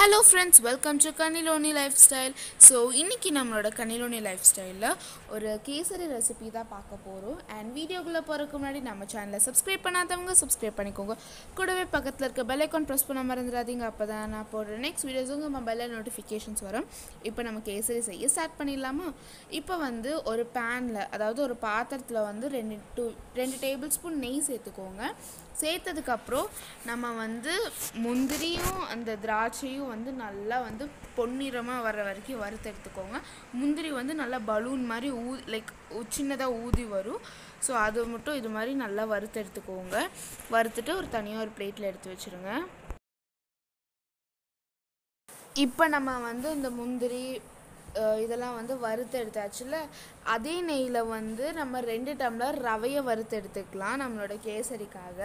hello friends welcome to கனிலோனி life style so இன்றைக்கி நம்மளோட கனிலோனி லைஃப் ஸ்டைலில் ஒரு கேசரி ரெசிபி தான் பார்க்க போகிறோம் அண்ட் வீடியோக்குள்ளே போகிறதுக்கு முன்னாடி நம்ம சேனலை சப்ஸ்கிரைப் பண்ணாதவங்க சப்ஸ்கிரைப் பண்ணிக்கோங்க கூடவே பக்கத்தில் இருக்க பெல் ஐக்கான் ப்ரெஸ் பண்ண மறந்துடாதீங்க அப்போ தான் நான் போடுற நெக்ஸ்ட் வீடியோஸ் உங்கள் மொபைலில் நோட்டிஃபிகேஷன்ஸ் வரும் இப்போ நம்ம கேசரி செய்ய ஸ்டார்ட் பண்ணிடலாமா இப்போ வந்து ஒரு பேனில் அதாவது ஒரு பாத்திரத்தில் வந்து ரெண்டு டூ ரெண்டு டேபிள் ஸ்பூன் நெய் சேர்த்துக்கோங்க சேர்த்ததுக்கப்புறம் நம்ம வந்து முந்திரியும் அந்த திராட்சையும் வந்து நல்லா வந்து பொன்னிறமாக வர்ற வரைக்கும் வறுத்து எடுத்துக்கோங்க முந்திரி வந்து நல்லா பலூன் மாதிரி ஊ லைக் சின்னதாக ஊதி வரும் ஸோ அது மட்டும் இது மாதிரி நல்லா வறுத்து எடுத்துக்கோங்க வறுத்துட்டு ஒரு தனியாக ஒரு பிளேட்டில் எடுத்து வச்சுருங்க இப்போ நம்ம வந்து இந்த முந்திரி அஹ், இதெல்லாம் வந்து வறுத்து எடுத்தாச்சுல அதே நெய்யில் வந்து நம்ம ரெண்டு டம்ளர் ரவையை வறுத்து எடுத்துக்கலாம் நம்மளோட கேசரிக்காக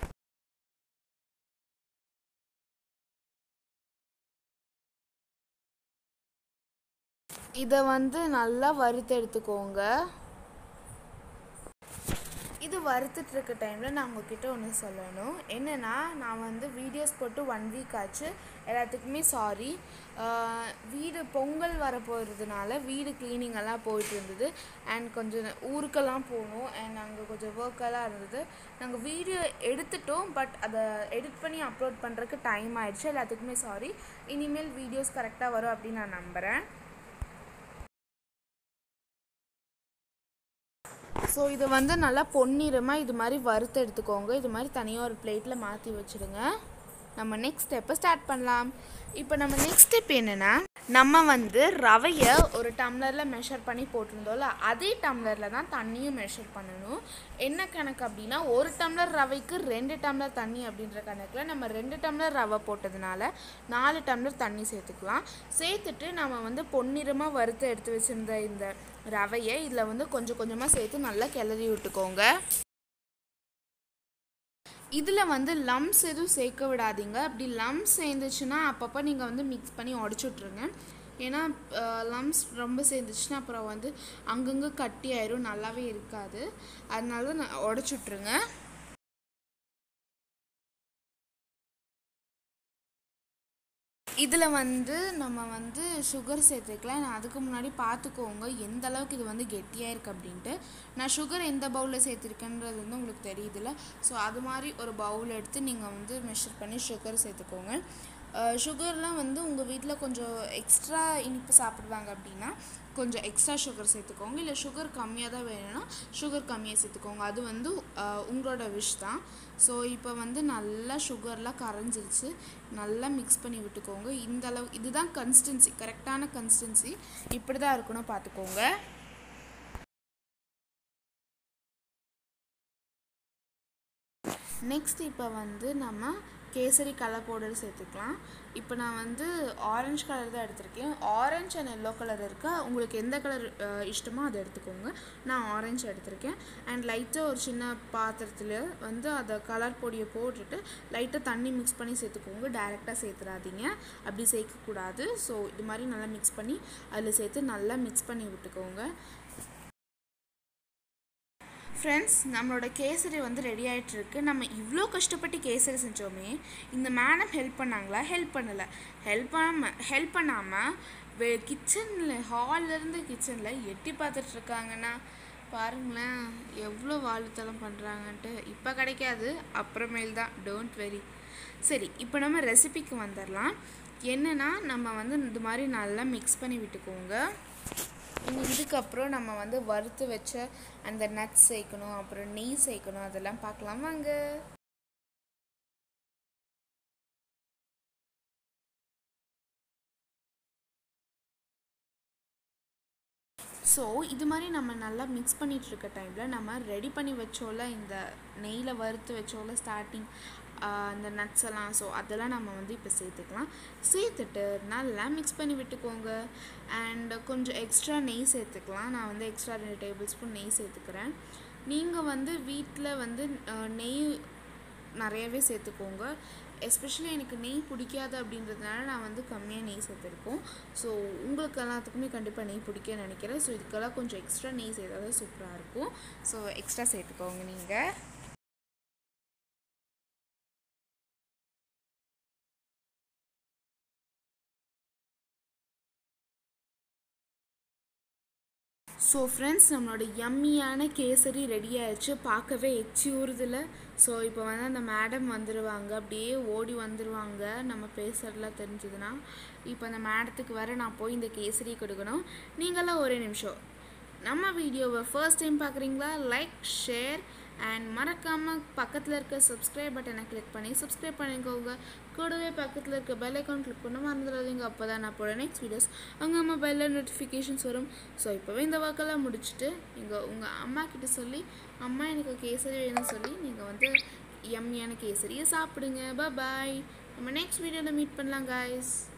இதை வந்து நல்லா வறுத்து எடுத்துக்கோங்க இது வறுத்துட்டு இருக்க டைமில் நான் உங்ககிட்ட ஒன்று சொல்லணும் என்னென்னா நான் வந்து வீடியோஸ் போட்டு ஒன் வீக் ஆச்சு எல்லாத்துக்குமே சாரி வீடு பொங்கல் வர போகிறதுனால வீடு க்ளீனிங் எல்லாம் போயிட்டு இருந்தது அண்ட் கொஞ்சம் ஊருக்கெல்லாம் போகணும் அண்ட் அங்கே கொஞ்சம் ஒர்க்கெல்லாம் இருந்தது நாங்கள் வீடியோ எடுத்துட்டோம் பட் அதை எடிட் பண்ணி அப்லோட் பண்ணுறதுக்கு டைம் ஆயிடுச்சு எல்லாத்துக்குமே சாரி இனிமேல் வீடியோஸ் கரெக்டாக வரும் அப்படின்னு நான் நம்புகிறேன் ஸோ இது வந்து நல்லா பொன்னிறமாக இது மாதிரி வறுத்து எடுத்துக்கோங்க இது மாதிரி தனியாக ஒரு பிளேட்டில் மாற்றி வச்சுடுங்க நம்ம நெக்ஸ்ட் ஸ்டெப்பை ஸ்டார்ட் பண்ணலாம் இப்போ நம்ம நெக்ஸ்ட் ஸ்டெப் என்னென்னா நம்ம வந்து ரவையை ஒரு டம்ளரில் மெஷர் பண்ணி போட்டிருந்தோம்ல அதே டம்ளரில் தான் தண்ணியும் மெஷர் பண்ணணும் என்ன கணக்கு அப்படின்னா ஒரு டம்ளர் ரவைக்கு ரெண்டு டம்ளர் தண்ணி அப்படின்ற கணக்கில் நம்ம ரெண்டு டம்ளர் ரவை போட்டதுனால நாலு டம்ளர் தண்ணி சேர்த்துக்கலாம் சேர்த்துட்டு நம்ம வந்து பொன்னிறமாக வறுத்து எடுத்து வச்சிருந்த இந்த ரவையை இதில் வந்து கொஞ்சம் கொஞ்சமாக சேர்த்து நல்லா கிளறி விட்டுக்கோங்க இதில் வந்து லம்ஸ் எதுவும் சேர்க்க விடாதீங்க அப்படி லம்ஸ் சேர்ந்துச்சுன்னா அப்பப்போ நீங்கள் வந்து மிக்ஸ் பண்ணி உடச்சி விட்ருங்க ஏன்னா லம்ஸ் ரொம்ப சேர்ந்துச்சுன்னா அப்புறம் வந்து அங்கங்கே கட்டி ஆயிரும் நல்லாவே இருக்காது அதனால நான் உடச்சி விட்ருங்க இதில் வந்து நம்ம வந்து சுகர் சேர்த்துக்கலாம் நான் அதுக்கு முன்னாடி பார்த்துக்கோங்க எந்த அளவுக்கு இது வந்து கெட்டியாக இருக்குது அப்படின்ட்டு நான் சுகர் எந்த பவுலில் சேர்த்துருக்கேன்றது வந்து உங்களுக்கு தெரியுதுல்ல ஸோ அது மாதிரி ஒரு பவுல் எடுத்து நீங்கள் வந்து மெஷர் பண்ணி சுகர் சேர்த்துக்கோங்க சுகர்லாம் வந்து உங்கள் வீட்டில் கொஞ்சம் எக்ஸ்ட்ரா இனிப்பு சாப்பிடுவாங்க அப்படின்னா கொஞ்சம் எக்ஸ்ட்ரா சுகர் சேர்த்துக்கோங்க இல்லை சுகர் கம்மியாக தான் வேணும்னா சுகர் கம்மியாக சேர்த்துக்கோங்க அது வந்து அஹ், உங்களோட விஷ் தான் ஸோ இப்போ வந்து நல்லா சுகர்லாம் கரைஞ்சிருச்சு நல்லா மிக்ஸ் பண்ணி விட்டுக்கோங்க இந்த அளவு இதுதான் கன்சிஸ்டன்சி கரெக்டான கன்சிஸ்டன்சி இப்படி தான் இருக்கணும் பார்த்துக்கோங்க நெக்ஸ்ட் இப்போ வந்து நம்ம கேசரி கலர் பவுடர் சேர்த்துக்கலாம் இப்போ நான் வந்து ஆரஞ்சு கலர் தான் எடுத்திருக்கேன் ஆரஞ்சு அண்ட் எல்லோ கலர் இருக்கா உங்களுக்கு எந்த கலர் இஷ்டமோ அதை எடுத்துக்கோங்க நான் ஆரஞ்சு எடுத்திருக்கேன் அண்ட் லைட்டாக ஒரு சின்ன பாத்திரத்தில் வந்து அதை கலர் பொடியை போட்டுட்டு லைட்டாக தண்ணி மிக்ஸ் பண்ணி சேர்த்துக்கோங்க டைரெக்டாக சேர்த்துறாதீங்க அப்படி சேர்க்கக்கூடாது ஸோ இது மாதிரி நல்லா மிக்ஸ் பண்ணி அதில் சேர்த்து நல்லா மிக்ஸ் பண்ணி விட்டுக்கோங்க ஃப்ரெண்ட்ஸ் நம்மளோட கேசரி வந்து ரெடி ஆகிட்டுருக்கு நம்ம இவ்வளோ கஷ்டப்பட்டு கேசரி செஞ்சோமே இந்த மேடம் ஹெல்ப் பண்ணாங்களா ஹெல்ப் பண்ணலை ஹெல்ப் பண்ணாமல் ஹெல்ப் பண்ணாமல் வெ கிச்சனில் ஹால்லேருந்து கிச்சனில் எட்டி பார்த்துட்ருக்காங்கன்னா பாருங்களேன் எவ்வளோ வாழ்த்தலம் பண்ணுறாங்கன்ட்டு இப்போ கிடைக்காது அப்புறமேல் தான் டோன்ட் வெரி சரி இப்போ நம்ம ரெசிபிக்கு வந்துடலாம் என்னென்னா நம்ம வந்து இது மாதிரி நல்லா மிக்ஸ் பண்ணி விட்டுக்கோங்க இனி இதுக்கப்புறம் நம்ம வந்து வறுத்து வச்ச அந்த நட்ஸ் சேர்க்கணும் அப்புறம் நெய் சேர்க்கணும் அதெல்லாம் பார்க்கலாம் வாங்க ஸோ இது மாதிரி நம்ம நல்லா மிக்ஸ் பண்ணிட்டு இருக்க டைமில் நம்ம ரெடி பண்ணி வச்சோல இந்த நெய்யில் வறுத்து வச்சோல ஸ்டார்டிங் அந்த நட்ஸ் எல்லாம் ஸோ அதெல்லாம் நம்ம வந்து இப்போ சேர்த்துக்கலாம் சேர்த்துட்டு நல்லா மிக்ஸ் பண்ணி விட்டுக்கோங்க அண்ட் கொஞ்சம் எக்ஸ்ட்ரா நெய் சேர்த்துக்கலாம் நான் வந்து எக்ஸ்ட்ரா ரெண்டு டேபிள் ஸ்பூன் நெய் சேர்த்துக்கிறேன் நீங்கள் வந்து வீட்டில் வந்து அஹ், நெய் நிறையவே சேர்த்துக்கோங்க எஸ்பெஷலி எனக்கு நெய் பிடிக்காது அப்படின்றதுனால நான் வந்து கம்மியாக நெய் சேர்த்துருக்கோம் ஸோ உங்களுக்கு எல்லாத்துக்குமே கண்டிப்பாக நெய் பிடிக்கும்னு நினைக்கிறேன் ஸோ இதுக்கெல்லாம் கொஞ்சம் எக்ஸ்ட்ரா நெய் சேர்த்தா தான் சூப்பராக இருக்கும் ஸோ எக்ஸ்ட்ரா சேர்த்துக்கோங்க நீங்கள் ஸோ ஃப்ரெண்ட்ஸ் நம்மளோட யம்மியான கேசரி ரெடி ஆயிடுச்சு பார்க்கவே எச்சி ஊறுதில்ல ஸோ இப்போ வந்து அந்த மேடம் வந்துடுவாங்க அப்படியே ஓடி வந்துடுவாங்க நம்ம பேசுகிறதுலாம் தெரிஞ்சதுன்னா இப்போ அந்த மேடத்துக்கு வர நான் போய் இந்த கேசரி கொடுக்கணும் நீங்களாம் ஒரே நிமிஷம் நம்ம வீடியோவை ஃபர்ஸ்ட் டைம் பார்க்குறீங்களா லைக் ஷேர் அண்ட் மறக்காமல் பக்கத்தில் இருக்க சப்ஸ்கிரைப் பட்டனை கிளிக் பண்ணி சப்ஸ்கிரைப் பண்ணிக்கோங்க கூடவே பக்கத்தில் இருக்க பெல் ஐக்கான் கிளிக் பண்ண மறந்துடாதீங்க அப்போ தான் நான் போட நெக்ஸ்ட் வீடியோஸ் உங்கள் மொபைலில் நோட்டிஃபிகேஷன்ஸ் வரும் ஸோ இப்போவே இந்த ஒர்க்கெல்லாம் முடிச்சுட்டு நீங்கள் உங்கள் அம்மா கிட்ட சொல்லி அம்மா எனக்கு கேசரி வேணும்னு சொல்லி நீங்கள் வந்து எம்மியான கேசரியை சாப்பிடுங்க பாய் நம்ம நெக்ஸ்ட் வீடியோவில் மீட் பண்ணலாம் காய்ஸ்